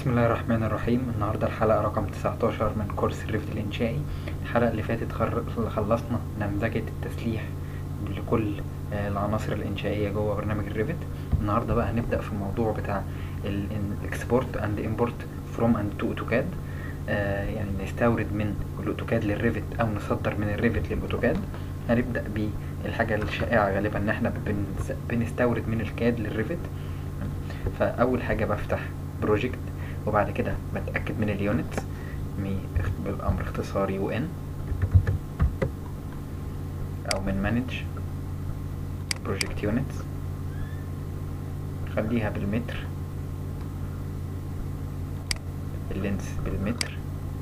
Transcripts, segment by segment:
بسم الله الرحمن الرحيم النهاردة الحلقة رقم 19 من كورس الرفد الإنشائي الحلقة اللي فاتت خر- خلصنا نمذجة التسليح لكل آه، العناصر الإنشائية جوه برنامج الريفت النهاردة بقى هنبدأ في الموضوع بتاع الاكسبورت اند امبورت فروم اند تو اوتوكاد يعني نستورد من الاوتوكاد للريفت او نصدر من الريفت للاوتوكاد هنبدأ بالحاجة الشائعة غالبا ان احنا بنس- بنستورد من الكاد للريفت فاول حاجة بفتح بروجكت وبعد كده بتأكد من اليونتس مي- بالامر اختصار يو ان او من مانج بروجكت يونتس خليها بالمتر اللينس بالمتر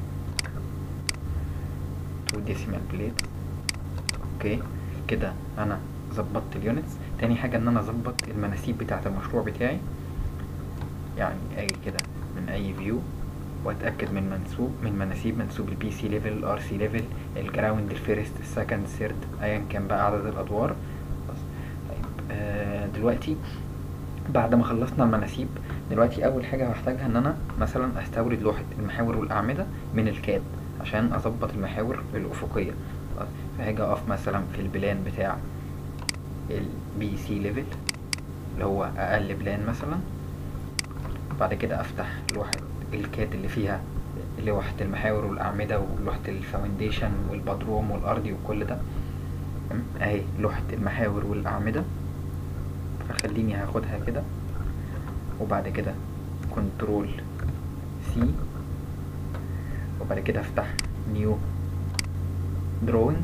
تو ديسيمال بليت اوكي كده انا ظبطت اليونتس تاني حاجة ان انا اظبط المناسيب بتاعة المشروع بتاعي يعني اجي كده من اي فيو واتاكد من منسوب من مناسيب منسوب البي سي ليفل الار سي ليفل الجراوند الفيرست السكند سيرد ايا كان بقى عدد الادوار بس طيب آه دلوقتي بعد ما خلصنا المناسيب دلوقتي اول حاجه هحتاجها ان انا مثلا استورد لوحه المحاور والاعمده من الكاد عشان اظبط المحاور الافقيه خلاص؟ فهاجي اقف مثلا في البلان بتاع البي سي ليفل اللي هو اقل بلان مثلا بعد كده افتح لوحة الكاد اللي فيها لوحة المحاور والأعمدة ولوحة الفاونديشن والبدروم والأرضي وكل ده تمام؟ اهي لوحة المحاور والأعمدة فخليني هاخدها كده وبعد كده كنترول سي وبعد كده افتح نيو دروينج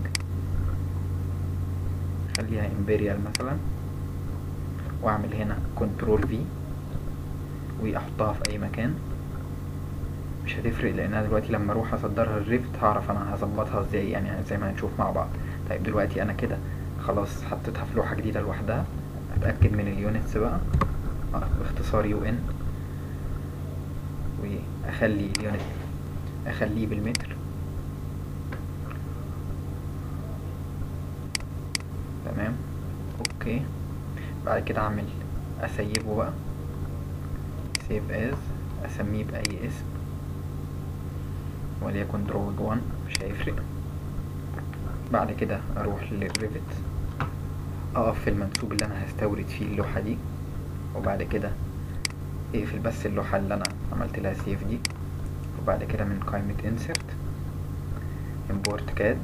خليها امبريال مثلا واعمل هنا كنترول في واحطها في اي مكان مش هتفرق لان انا دلوقتي لما اروح اصدرها الريفت هعرف انا هظبطها ازاي يعني زي ما هنشوف مع بعض طيب دلوقتي انا كده خلاص حطيتها في لوحة جديدة لوحدها اتأكد من اليونتس بقى آه، باختصار يو ان واخلي اليونت اخليه بالمتر تمام اوكي بعد كده اعمل اسيبه بقى سيف از اسميه باي اسم وليكن دروج 1 مش هيفرق بعد كده اروح للريفت اقف في المنسوب اللي انا هستورد فيه اللوحة دي وبعد كده اقفل بس اللوحة اللي انا عملت لها سيف دي وبعد كده من قائمة insert import CAD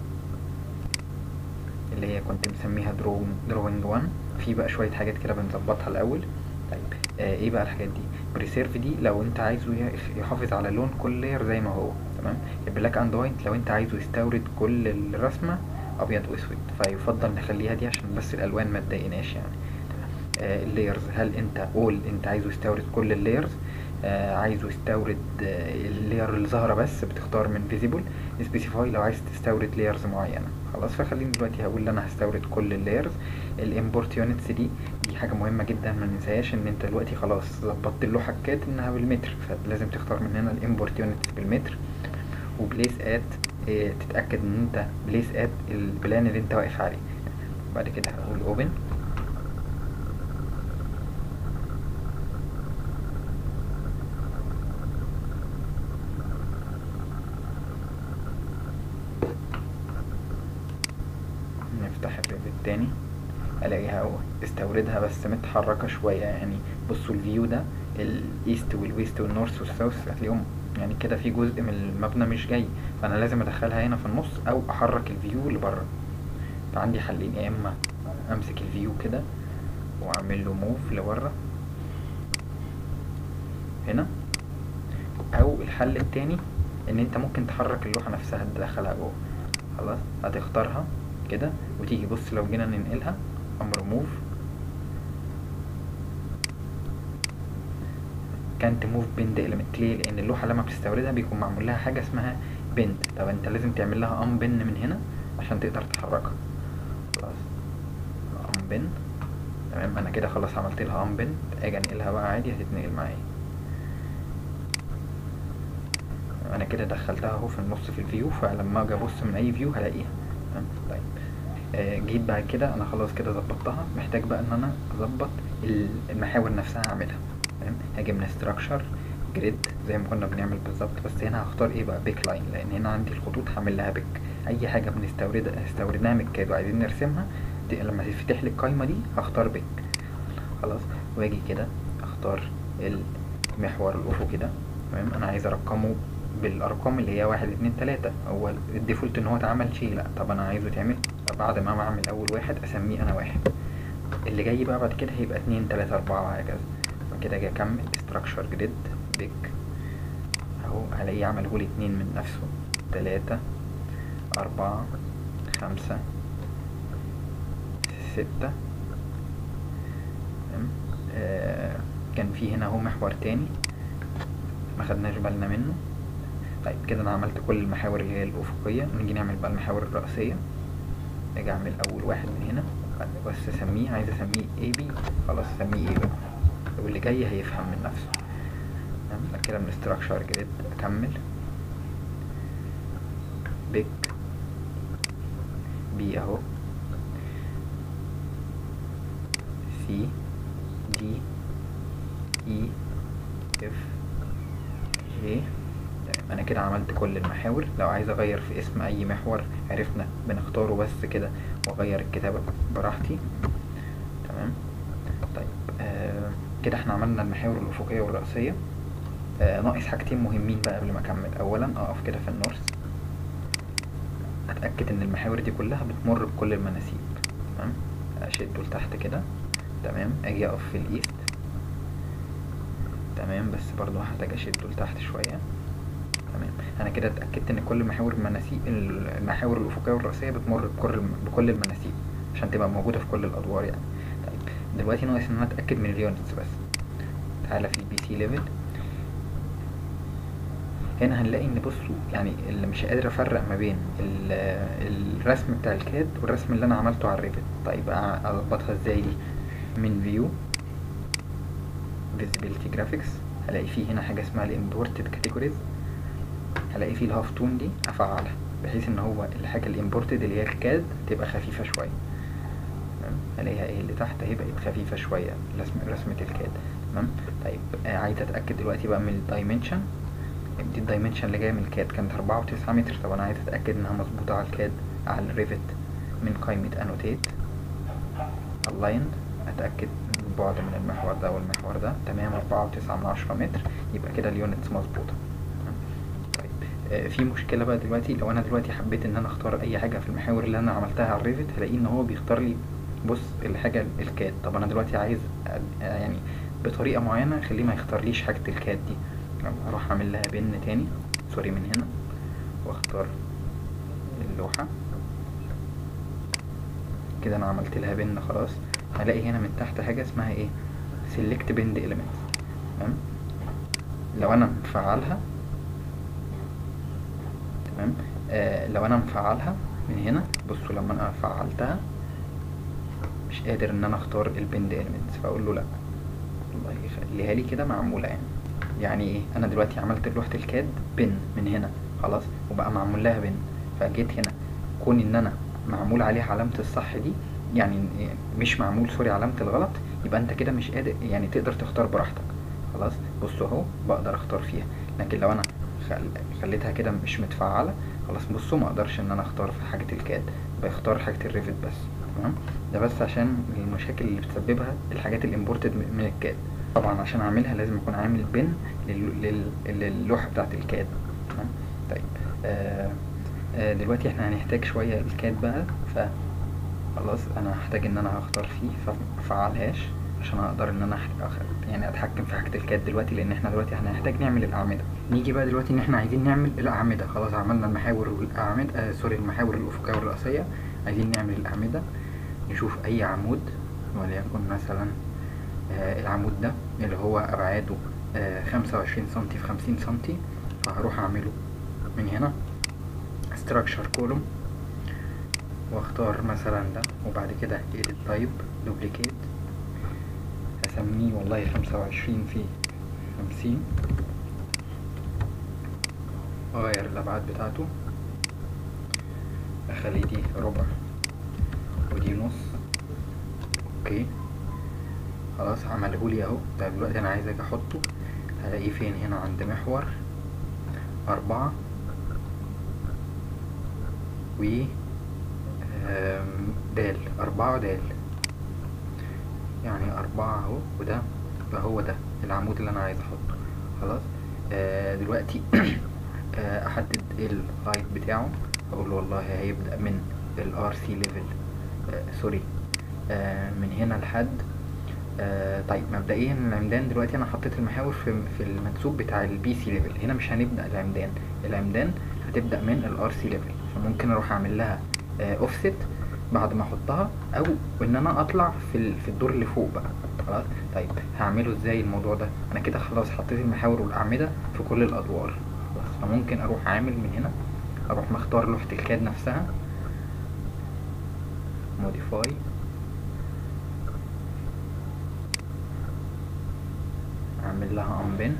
اللي هي كنت مسميها drawing drawing 1 في بقى شوية حاجات كده بنظبطها الأول طيب آه ايه بقى الحاجات دي بريسيرف دي لو انت عايزه يح- يحافظ على لون كل لاير زي ما هو تمام البلاك اند وايت لو انت عايزه يستورد كل الرسمة ابيض واسود فيفضل نخليها دي عشان بس الالوان ما تضايقناش يعني اللايرز هل انت اول انت عايزه يستورد كل اللايرز آه عايزه يستورد آه اللاير اللي ظاهره بس بتختار من فيزيبل سبيسيفاي لو عايز تستورد لايرز معينه خلاص فخليني دلوقتي هقول ان انا هستورد كل اللايرز الامبورت يونتس دي دي حاجه مهمه جدا ما ننساهاش ان انت دلوقتي خلاص ظبطت اللوحه الكات انها بالمتر فلازم تختار من هنا الامبورت يونتس بالمتر وبليس ات اه تتاكد ان انت بليس ات البلان اللي انت واقف عليه بعد كده هقول اوبن نفتح الريفت تاني الاقيها اهو استوردها بس متحركة شوية يعني بصوا الفيو ده الايست والويست والنورث والساوث هتلاقيهم يعني كده في جزء من المبنى مش جاي فانا لازم ادخلها هنا في النص او احرك الفيو لبره فعندي حلين يا اما امسك الفيو كده واعمل له موف لبره هنا او الحل التاني ان انت ممكن تحرك اللوحة نفسها تدخلها جوه خلاص هتختارها كده وتيجي بص لو جينا ننقلها امر موف كانت موف بند element ليه لان اللوحه لما بتستوردها بيكون معمول لها حاجه اسمها بند طب انت لازم تعمل لها ام بن من هنا عشان تقدر تحركها خلاص ام بن تمام انا كده خلاص عملت لها ام بن اجي انقلها بقى عادي هتتنقل معايا انا كده دخلتها اهو في النص في الفيو فلما اجي ابص من اي فيو هلاقيها تمام طيب آه، جيت بعد كده انا خلاص كده ظبطتها محتاج بقى ان انا اظبط ال- المحاور نفسها اعملها تمام هاجي من structure جريد زي ما كنا بنعمل بالظبط بس هنا هختار ايه بقى بيك لاين لان هنا عندي الخطوط هعمل لها بيك اي حاجه بنستوردها استوردناها من الكاد وعايزين نرسمها دي لما تفتح لي القايمه دي هختار بيك خلاص واجي كده اختار المحور الافقي ده تمام انا عايز ارقمه بالارقام اللي هي واحد اتنين تلاتة هو الديفولت ان هو اتعمل شيء لا طب انا عايزه يتعمل بعد ما اعمل اول واحد اسميه انا واحد اللي جاي بقى بعد كده هيبقى اتنين تلاتة اربعة وهكذا كده اجي اكمل structure grid big اهو هلاقيه عمله لي اتنين من نفسه تلاتة اربعة خمسة ستة تمام آه كان في هنا اهو محور تاني ما خدناش بالنا منه طيب كده انا عملت كل المحاور اللي هي الافقيه نيجي نعمل بقى المحاور الرئيسيه اجي اعمل اول واحد من هنا بس اسميه عايز اسميه اي بي خلاص اسميه ايه بقى واللي جاي هيفهم من نفسه تمام كده من structure grid اكمل بيك بي اهو سي دي اي اف جي تمام انا كده عملت كل المحاور لو عايز اغير في اسم اي محور عرفنا بنختاره بس كده واغير الكتابة براحتي تمام طيب آه كده احنا عملنا المحاور الافقية والرئيسية آه ناقص حاجتين مهمين بقى قبل ما اكمل اولا اقف كده في النورث اتاكد ان المحاور دي كلها بتمر بكل المناسيب تمام اشده لتحت كده تمام اجي اقف في الايست تمام بس برضو هحتاج اشده لتحت شويه تمام انا كده اتاكدت ان كل محاور المناسيب المحاور الافقيه والرئيسيه بتمر بكل بكل المناسيب عشان تبقى موجوده في كل الادوار يعني طيب دلوقتي ناقص ان انا اتاكد من اليونتس بس تعالى في البي سي ليفل هنا هنلاقي ان بصوا يعني اللي مش قادر افرق ما بين الرسم بتاع الكاد والرسم اللي انا عملته على الريفت طيب اظبطها ازاي دي من فيو فيزيبيليتي جرافيكس هلاقي فيه هنا حاجه اسمها الامبورتد كاتيجوريز هلاقي فيه الهاف تون دي افعلها بحيث ان هو الحاجه الامبورتد اللي هي الكاد تبقى خفيفه شويه تمام هلاقيها ايه اللي تحت اهي بقت خفيفه شويه رسم رسمه الكاد تمام طيب آه عايز اتاكد دلوقتي بقى من الدايمنشن دي الدايمنشن اللي جايه من الكاد كانت أربعة وتسعة متر طب انا عايز اتاكد انها مظبوطه على الكاد على الريفت من قائمه انوتيت الاين اتاكد البعد من المحور ده والمحور ده تمام أربعة وتسعة من عشرة متر يبقى كده اليونتس مظبوطه طيب آه في مشكله بقى دلوقتي لو انا دلوقتي حبيت ان انا اختار اي حاجه في المحاور اللي انا عملتها على الريفت هلاقيه ان هو بيختار لي بص الحاجه الكاد طب انا دلوقتي عايز يعني بطريقه معينه اخليه ما يختارليش حاجه الكاد دي اروح اعمل لها بن تاني سوري من هنا واختار اللوحة كده انا عملت لها بن خلاص هلاقي هنا من تحت حاجة اسمها ايه select bend element تمام لو انا مفعلها تمام آه لو انا مفعلها من هنا بصوا لما انا فعلتها مش قادر ان انا اختار البند elements فاقول له لا الله يخليها لي كده معمولة يعني يعني ايه انا دلوقتي عملت لوحة الكاد بن من هنا خلاص وبقى معمول لها بن فجيت هنا كون ان انا معمول عليها علامة الصح دي يعني مش معمول سوري علامة الغلط يبقى انت كده مش قادر يعني تقدر تختار براحتك خلاص بصوا اهو بقدر اختار فيها لكن لو انا خليتها كده مش متفعلة خلاص بصوا ما اقدرش ان انا اختار في حاجة الكاد بختار حاجة الريفت بس تمام ده بس عشان المشاكل اللي بتسببها الحاجات الامبورتد من الكاد طبعا عشان اعملها لازم اكون عامل بن للوحة بتاعت الكاد تمام طيب آه آه دلوقتي احنا هنحتاج شوية الكاد بقى ف خلاص انا هحتاج ان انا هختار فيه فمفعلهاش عشان اقدر ان انا يعني اتحكم في حاجة الكاد دلوقتي لان احنا دلوقتي هنحتاج نعمل الاعمدة نيجي بقى دلوقتي ان احنا عايزين نعمل الاعمدة خلاص عملنا المحاور والاعمدة آه سوري المحاور الافقية والرئيسية عايزين نعمل الاعمدة نشوف اي عمود وليكن مثلا آه العمود ده اللي هو ابعاده آه خمسة وعشرين سنتي في خمسين سنتي فهروح اعمله من هنا structure column واختار مثلا ده وبعد كده edit type duplicate هسميه والله خمسة وعشرين في خمسين اغير الابعاد بتاعته اخلي دي ربع ودي نص اوكي خلاص عملهولي اهو طيب دلوقتي انا عايز اجي احطه هلاقيه فين هنا عند محور أربعة و آم، دال أربعة دال يعني أربعة أهو وده يبقى هو ده العمود اللي أنا عايز أحطه خلاص آه دلوقتي آه أحدد الهايت بتاعه أقول له والله هيبدأ من ال RC level آه سوري آه من هنا لحد آه طيب مبدئيا العمدان دلوقتي انا حطيت المحاور في في المنسوب بتاع البي سي ليفل هنا مش هنبدا العمدان العمدان هتبدا من الار سي ليفل فممكن اروح اعمل لها اوفست بعد ما احطها او ان انا اطلع في ال- في الدور اللي فوق بقى خلاص طيب هعمله ازاي الموضوع ده انا كده خلاص حطيت المحاور والاعمده في كل الادوار خلاص فممكن اروح عامل من هنا اروح مختار لوحه الكاد نفسها موديفاي اعمل لها انبن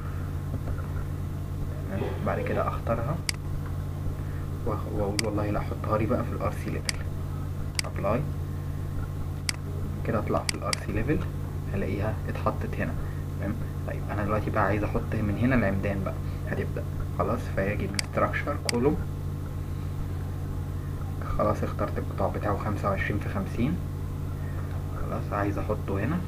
بعد كده اختارها وأخ- واقول والله لا احطها لي بقى في الار سي ليفل ابلاي كده اطلع في الار سي ليفل هلاقيها اتحطت هنا تمام طيب انا دلوقتي بقى عايز احط من هنا العمدان بقى هتبدا خلاص فيجي من ستراكشر كولوم خلاص اخترت القطاع بتاعه خمسة وعشرين في خمسين خلاص عايز احطه هنا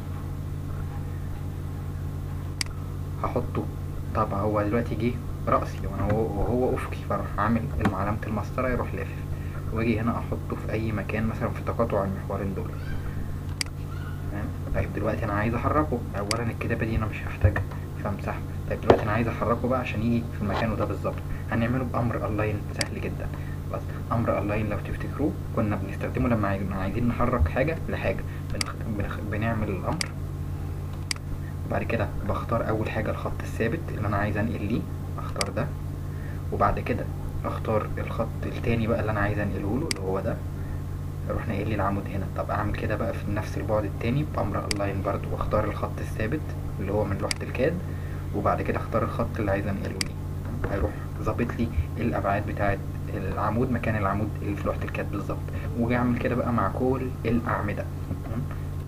هحطه طب هو دلوقتي جه رأسي وانا هو وهو افقي فاروح عامل علامة المسطرة يروح لافف واجي هنا احطه في اي مكان مثلا في تقاطع المحورين دول تمام طيب دلوقتي انا عايز احركه اولا الكتابة دي انا مش هحتاجها فامسحها طيب دلوقتي انا عايز احركه بقى عشان يجي في المكان ده بالظبط هنعمله بامر الاين سهل جدا بس امر الاين لو تفتكروه كنا بنستخدمه لما عايز- عايزين نحرك حاجة لحاجة بنخ... بنخ... بنعمل الامر بعد كده بختار اول حاجة الخط الثابت اللي انا عايز انقل ليه اختار ده وبعد كده اختار الخط التاني بقى اللي انا عايز انقله له اللي هو ده اروح ناقل لي العمود هنا طب اعمل كده بقى في نفس البعد التاني بامر الاين برضو واختار الخط الثابت اللي هو من لوحة الكاد وبعد كده اختار الخط اللي عايز انقله ليه هيروح ظابط لي الابعاد بتاعه العمود مكان العمود اللي في لوحة الكاد بالظبط واجي اعمل كده بقى مع كل الاعمدة تمام؟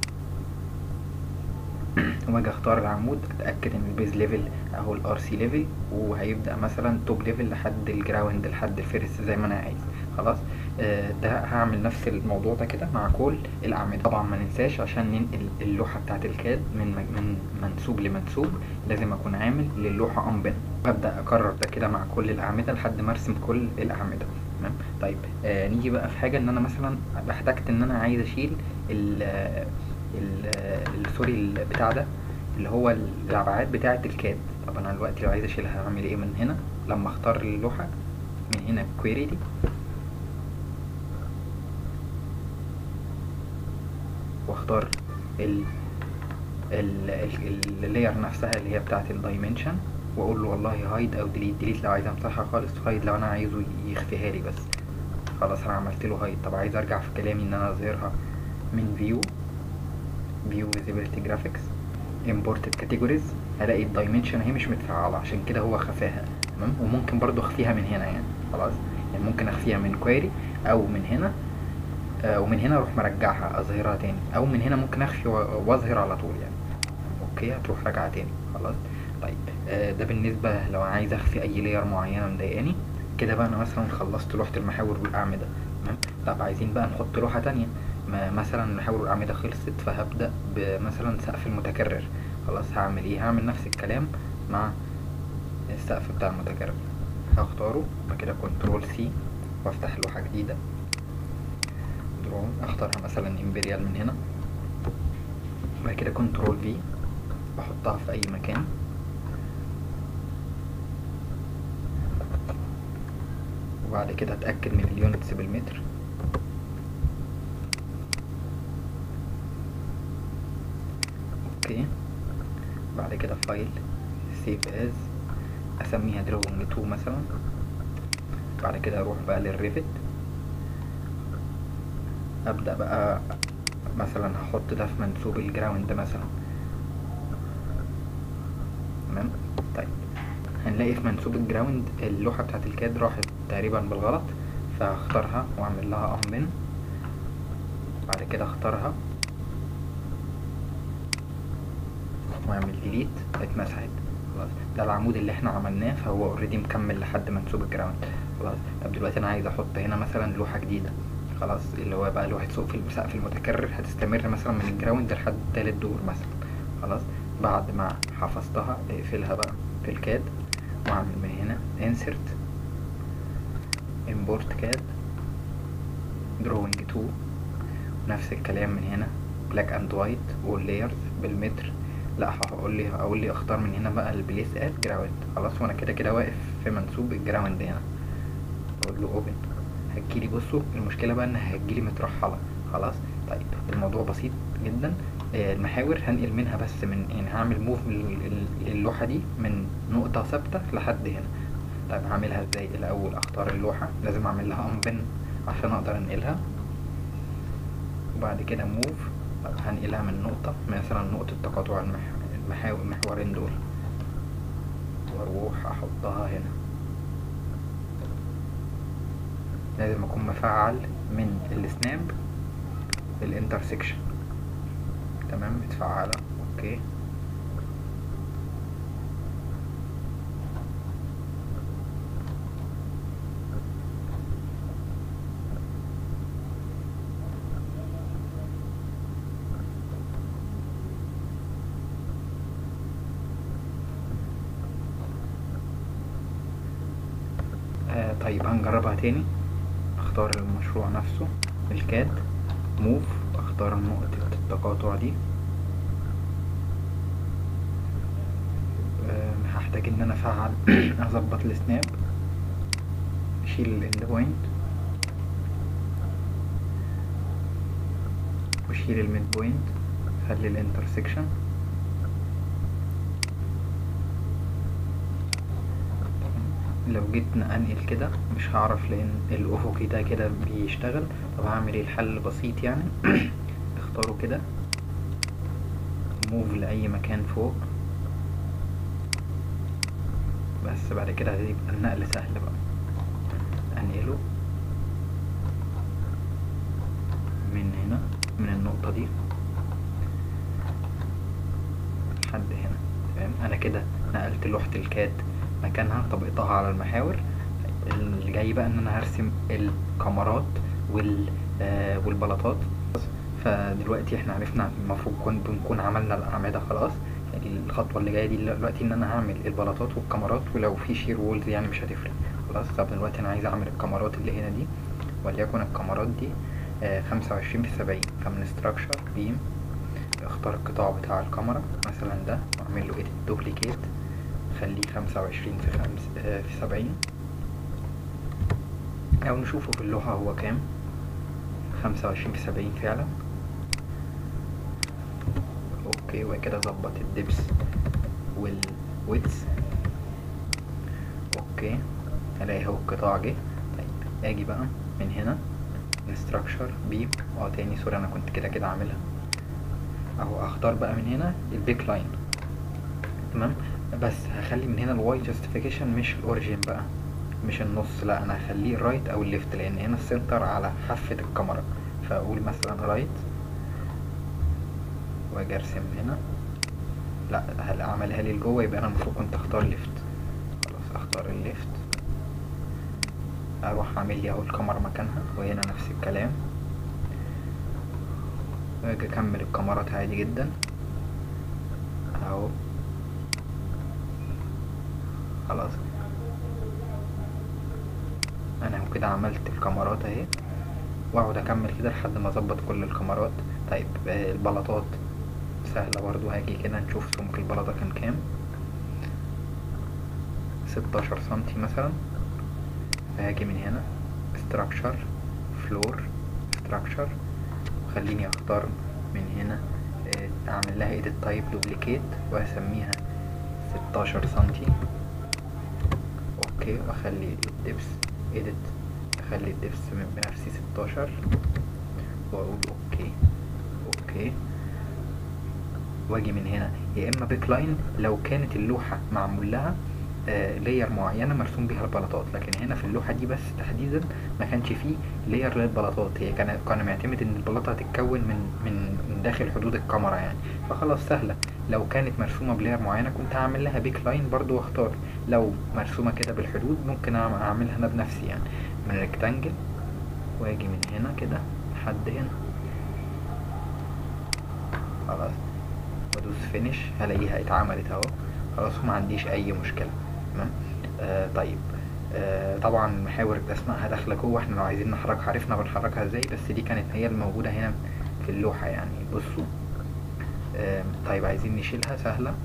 واجي اختار العمود اتاكد ان البيز ليفل اهو الار سي ليفل وهيبدا مثلا توب ليفل لحد الجراوند لحد الفيرست زي ما انا عايز خلاص آه ده هعمل نفس الموضوع ده كده مع كل الاعمده طبعا ما ننساش عشان ننقل اللوحه بتاعه الكاد من من منسوب لمنسوب لازم اكون عامل للوحه انبن ببدا اكرر ده كده مع كل الاعمده لحد ما ارسم كل الاعمده تمام طيب آه نيجي بقى في حاجه ان انا مثلا احتجت ان انا عايز اشيل ال ال ال- سوري البتاع ده اللي هو الابعاد بتاعه الكاد طب انا دلوقتي لو عايز اشيلها هعمل ايه من هنا لما اختار اللوحه من هنا الكويري دي واختار ال اللاير نفسها اللي هي بتاعه الدايمنشن واقول له والله هايد او ديليت ديليت لو عايز امسحها خالص هايد لو انا عايزه يخفيها لي بس خلاص انا عملت له هايد طب عايز ارجع في كلامي ان انا اظهرها من فيو فيو visibility جرافيكس imported categories هلاقي الدايمنشن اهي مش متفعله عشان كده هو خفاها تمام وممكن برضو اخفيها من هنا يعني خلاص يعني ممكن اخفيها من كويري او من هنا آه ومن هنا اروح مرجعها اظهرها تاني او من هنا ممكن اخفي و- واظهر على طول يعني اوكي هتروح راجعه تاني خلاص طيب آه ده بالنسبه لو عايز اخفي اي لاير معينه مضايقاني كده بقى انا مثلا خلصت لوحه المحاور والاعمده تمام طب عايزين بقى نحط لوحه تانية ما مثلا المحاور والاعمده خلصت فهبدا بمثلا سقف المتكرر خلاص هعمل ايه هعمل نفس الكلام مع السقف بتاع المتكرر هختاره بعد كده كنترول سي وافتح لوحه جديده درون اختارها مثلا امبريال من هنا بعد كده كنترول في بحطها في اي مكان وبعد كده اتاكد من اليونتس بالمتر اوكي بعد كده فايل سيف از اسميها دروينج 2 مثلا بعد كده اروح بقى للريفت ابدا بقى مثلا هحط ده في منسوب الجراوند مثلا تمام طيب هنلاقي في منسوب الجراوند اللوحة بتاعت الكاد راحت تقريبا بالغلط فهختارها واعمل لها امبن بعد كده اختارها واعمل ديليت اتمسحت خلاص ده العمود اللي احنا عملناه فهو اوريدي مكمل لحد منسوب الجراوند خلاص طب دلوقتي انا عايز احط هنا مثلا لوحة جديدة خلاص اللي هو بقى لوحة سقف السقف المتكرر هتستمر مثلا من الجراوند لحد تالت دور مثلا خلاص بعد ما حفظتها اقفلها بقى في الكاد واعمل من هنا insert import CAD drawing 2 نفس الكلام من هنا black and white والlayers بالمتر لا هقول لي هقول لي اختار من هنا بقى البليس ات جراوند خلاص وانا كده كده واقف في منسوب الجراوند هنا اقول له اوبن هتجيلي بصوا المشكله بقى انها هتجيلي مترحله خلاص طيب الموضوع بسيط جدا آه، المحاور هنقل منها بس من يعني هعمل موف اللوحه دي من نقطه ثابته لحد هنا طيب هعملها ازاي الاول اختار اللوحه لازم اعمل لها انبن عشان اقدر انقلها وبعد كده موف هنقلها من نقطة مثلا نقطة تقاطع المح- المحاور المحورين دول واروح احطها هنا لازم اكون مفعل من السناب الانترسكشن تمام متفعلة اوكي آه طيب هنجربها تاني اختار المشروع نفسه الكاد موف اختار نقطة التقاطع دي آه هحتاج ان انا افعل اظبط السناب اشيل الاند بوينت واشيل الميد بوينت خلي الانترسكشن لو جيت انقل كده مش هعرف لان الافقي ده كده بيشتغل طب هعمل ايه الحل بسيط يعني اختاره كده موف لاي مكان فوق بس بعد كده هيبقى النقل سهل بقى انقله من هنا من النقطة دي لحد هنا تمام انا كده نقلت لوحة الكاد مكانها طبقتها على المحاور اللي جاي بقى ان انا هرسم الكاميرات وال آه والبلاطات فدلوقتي احنا عرفنا المفروض كون بنكون عملنا الاعمده خلاص يعني الخطوه اللي جايه دي دلوقتي ان انا هعمل البلاطات والكاميرات ولو في شير وولز يعني مش هتفرق خلاص طب دلوقتي انا عايز اعمل الكاميرات اللي هنا دي وليكن الكاميرات دي خمسة وعشرين في سبعين فمن ستراكشر بيم اختار القطاع بتاع الكاميرا مثلا ده واعمل له ايديت دوبليكيت خليه خمسة وعشرين في خمس آه في سبعين أو نشوفه في اللوحة هو كام خمسة وعشرين في سبعين فعلا اوكي وكده ظبط الدبس والويدز اوكي الاقي هو القطاع جه طيب اجي بقى من هنا انستراكشر بيم اه تاني سوري انا كنت كده كده عاملها اهو اختار بقى من هنا البيك لاين تمام بس هخلي من هنا الواي جاستيفيكيشن مش الاوريجين بقى مش النص لا انا هخليه الرايت او الليفت لان هنا السنتر على حافة الكاميرا فاقول مثلا رايت واجي ارسم هنا لا هل اعملها لي لجوه يبقى انا المفروض كنت اختار ليفت خلاص اختار الليفت اروح اعمل لي اهو الكاميرا مكانها وهنا نفس الكلام واجي اكمل الكاميرات عادي جدا اهو خلاص انا كده عملت الكاميرات اهي واقعد اكمل كده لحد ما اظبط كل الكاميرات طيب البلاطات سهلة برضو هاجي كده نشوف سمك البلاطة كان كام ستاشر سنتي مثلا فهاجي من هنا structure floor structure وخليني اختار من هنا اعمل لها edit type duplicate واسميها ستاشر سنتي اوكي واخلي الدبس edit اخلي الدبس بنفسي ستاشر واقول اوكي اوكي واجي من هنا يا اما بيك لاين لو كانت اللوحة معمول لها آه لير معينة مرسوم بيها البلاطات لكن هنا في اللوحة دي بس تحديدا ما كانش فيه لير للبلاطات هي كان كان معتمد ان البلاطة هتتكون من من من داخل حدود الكاميرا يعني فخلاص سهلة لو كانت مرسومة بلاير معينة كنت هعمل لها بيك لاين برضو واختار لو مرسومة كده بالحدود ممكن أعم- اعملها انا بنفسي يعني من ريكتانجل واجي من هنا كده لحد هنا خلاص وادوس فينش هلاقيها اتعملت اهو خلاص وما عنديش اي مشكلة تمام آه طيب آه طبعا محاور اسمائها داخلة جوه احنا لو عايزين نحركها عرفنا بنحركها ازاي بس دي كانت هي الموجودة هنا في اللوحة يعني بصوا آه طيب عايزين نشيلها سهلة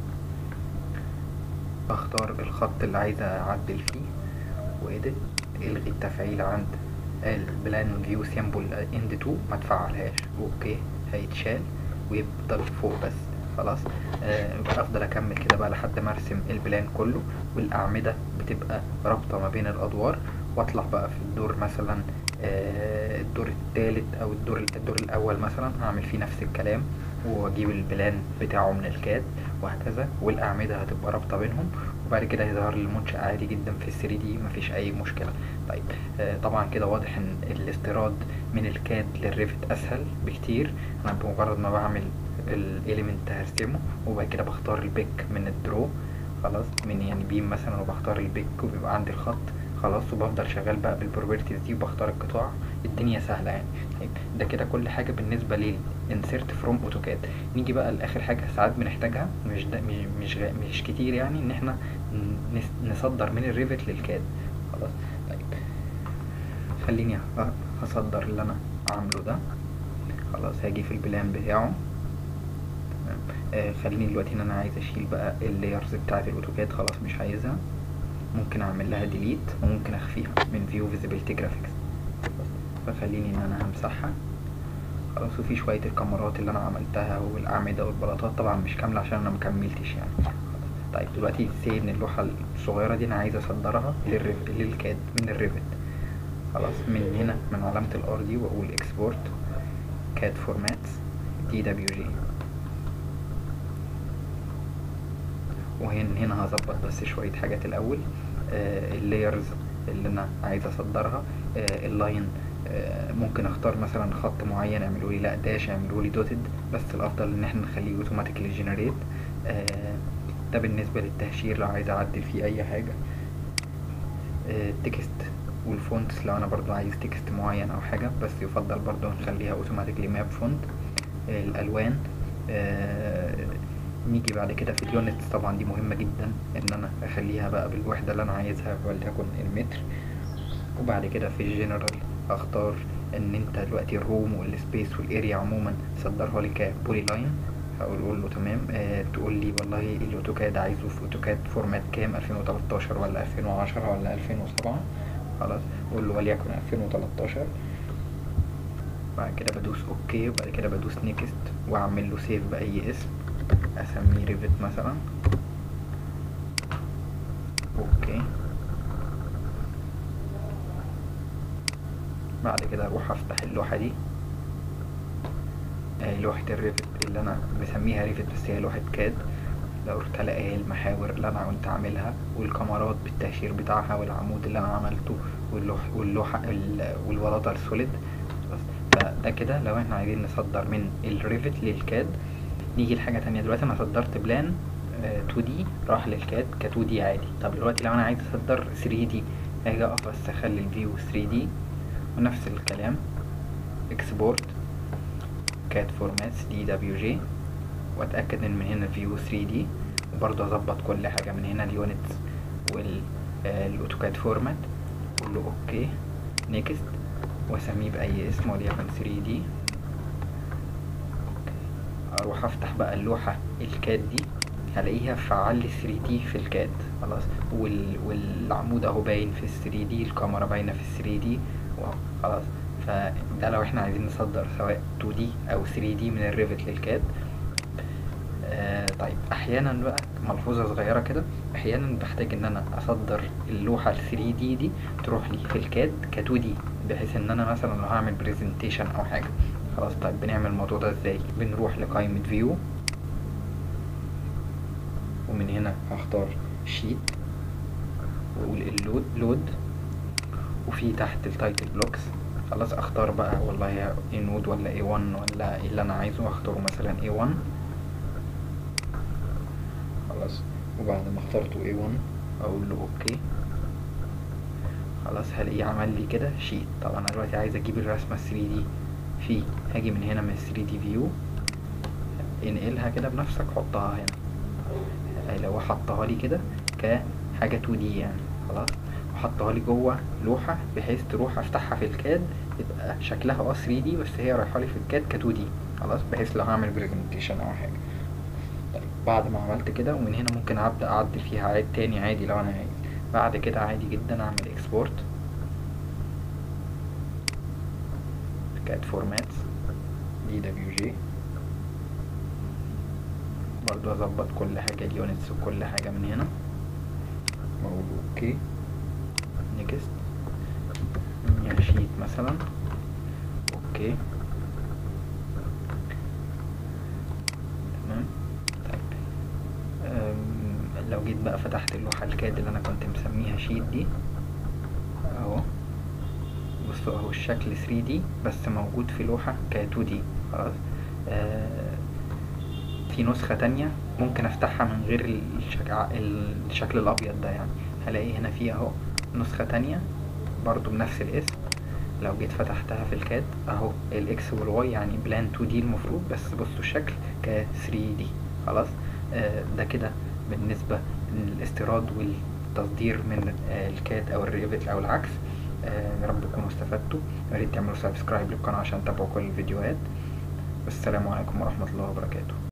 بختار الخط اللي عايز اعدل فيه وإيديت الغي التفعيل عند البلان فيو سيمبل اند 2 ما تفعلهاش اوكي هيتشال ويفضل فوق بس خلاص آه يبقى افضل اكمل كده بقى لحد ما ارسم البلان كله والاعمده بتبقى رابطه ما بين الادوار واطلع بقى في الدور مثلا آه الدور الثالث او الدور الدور الاول مثلا اعمل فيه نفس الكلام واجيب البلان بتاعه من الكاد وهكذا والاعمده هتبقى رابطه بينهم وبعد كده هيظهر لي المنشأ عادي جدا في ال 3 دي مفيش اي مشكله طيب آه طبعا كده واضح ان الاستيراد من الكاد للريفت اسهل بكتير انا بمجرد ما بعمل الاليمنت هرسمه وبعد كده بختار البيك من الدرو خلاص من يعني بيم مثلا وبختار البيك وبيبقى عندي الخط خلاص وبفضل شغال بقى بالبروبرتيز دي وبختار القطاع الدنيا سهله يعني طيب ده كده كل حاجه بالنسبه للانسيرت فروم اوتوكاد نيجي بقى لاخر حاجه ساعات بنحتاجها مش ده مش مش, غ- مش كتير يعني ان احنا نس- نصدر من الريفت للكاد خلاص طيب خليني ه- هصدر اللي انا عامله ده خلاص هاجي في البلان بتاعه تمام آه خليني دلوقتي ان انا عايز اشيل بقى اللايرز بتاعه الاوتوكاد خلاص مش عايزها ممكن اعمل لها ديليت وممكن اخفيها من فيو فيزيبيليتي جرافيكس فخليني ان انا همسحها خلاص وفي شويه الكاميرات اللي انا عملتها والاعمده والبلاطات طبعا مش كامله عشان انا مكملتش يعني خلاص. طيب دلوقتي سي ان اللوحه الصغيره دي انا عايز اصدرها للريف للكاد من الريفت خلاص من هنا من علامه الار دي واقول اكسبورت كاد فورماتس دي دبليو جي وهنا هنا هظبط بس شوية حاجات الأول آه اللايرز اللي أنا عايز أصدرها آه اللاين آه ممكن أختار مثلا خط معين اعملوا لي لا داش اعملوا لي دوتد بس الأفضل إن احنا نخليه اوتوماتيكلي جنريت آه ده بالنسبة للتهشير لو عايز أعدل فيه أي حاجة آه التكست والفونتس لو أنا برضو عايز تكست معين أو حاجة بس يفضل برضو نخليها اوتوماتيكلي ماب فونت آه الألوان آه نيجي بعد كده في اليونتس طبعا دي مهمة جدا ان انا اخليها بقى بالوحدة اللي انا عايزها ولتكن المتر وبعد كده في الجنرال اختار ان انت دلوقتي الروم والسبيس والاريا عموما صدرها لي كبولي لاين هقول اقول له تمام آه تقول لي والله الاوتوكاد عايزه في اوتوكاد فورمات كام 2013 ولا 2010 ولا 2007 خلاص قول له وليكن 2013 بعد كده بدوس اوكي وبعد كده بدوس نيكست واعمل له سيف باي اسم اسميه ريفت مثلا اوكي بعد كده اروح افتح اللوحة دي آه لوحة الريفت اللي انا مسميها ريفت بس هي لوحة كاد لو قلت الاقي المحاور اللي انا كنت عاملها والكاميرات بالتهشير بتاعها والعمود اللي انا عملته واللوح واللوحة ال- والبلاطة السوليد بس فده كده لو احنا عايزين نصدر من الريفت للكاد نيجي لحاجة تانية دلوقتي انا صدرت بلان آه 2D راح للكاد ك 2D عادي طب دلوقتي لو انا عايز اصدر 3D اجي اقف بس اخلي الفيو 3D ونفس الكلام اكسبورت كاد فورماتس دي دبليو جي واتاكد ان من هنا فيو 3D وبرضه اظبط كل حاجة من هنا اليونتس والاوتوكاد فورمات اقول له اوكي نيكست واسميه باي اسم وليكن 3D اروح افتح بقى اللوحة الكاد دي هلاقيها فعل لي 3D في الكاد خلاص وال... والعمود اهو باين في ال 3D الكاميرا باينة في ال 3D واو خلاص فده لو احنا عايزين نصدر سواء 2D او 3D من الريفت للكاد آه طيب احيانا بقى ملحوظة صغيرة كده احيانا بحتاج ان انا اصدر اللوحة ال 3D دي تروح لي في الكاد ك 2D بحيث ان انا مثلا لو هعمل برزنتيشن او حاجة خلاص طيب بنعمل الموضوع ده ازاي بنروح لقائمة فيو ومن هنا هختار شيت واقول اللود لود وفي تحت التايتل بلوكس خلاص اختار بقى والله اي نود ولا اي 1 ولا ايه اللي انا عايزه اختاره مثلا اي 1 خلاص وبعد ما اخترته A1 اقول له اوكي خلاص هلاقيه عمل لي كده شيت طب انا دلوقتي عايز اجيب الرسمه 3 دي في هاجي من هنا من 3 دي فيو انقلها كده بنفسك حطها هنا لو حطها لي كده كحاجه 2 دي يعني خلاص وحطها لي جوه لوحه بحيث تروح افتحها في الكاد يبقى شكلها اه 3 دي بس هي رايحه لي في الكاد ك 2 دي خلاص بحيث لو هعمل برزنتيشن او حاجه طيب بعد ما عملت كده ومن هنا ممكن ابدا اعدل فيها عاد تاني عادي لو انا عايز بعد كده عادي جدا اعمل اكسبورت كات فورماتس دي دبليو جي برضو اظبط كل حاجه اليونتس وكل حاجه من هنا واقول اوكي نيكست يا شيت مثلا اوكي تمام طيب لو جيت بقى فتحت اللوحة الكاد اللي انا كنت مسميها شيت دي اهو بصوا اهو الشكل 3 دي بس موجود في لوحة ك 2 دي خلاص آه في نسخة تانية ممكن افتحها من غير الشكل, الشكل الابيض ده يعني هلاقي هنا في اهو نسخة تانية برضو بنفس الاسم لو جيت فتحتها في الكاد اهو الاكس والواي يعني بلان 2 دي المفروض بس بصوا الشكل ك 3 دي خلاص آه ده كده بالنسبة للاستيراد والتصدير من آه الكاد او الريفت او العكس آه يا رب تكونوا استفدتوا يا ريت تعملوا سبسكرايب للقناة عشان تتابعوا كل الفيديوهات والسلام عليكم ورحمة الله وبركاته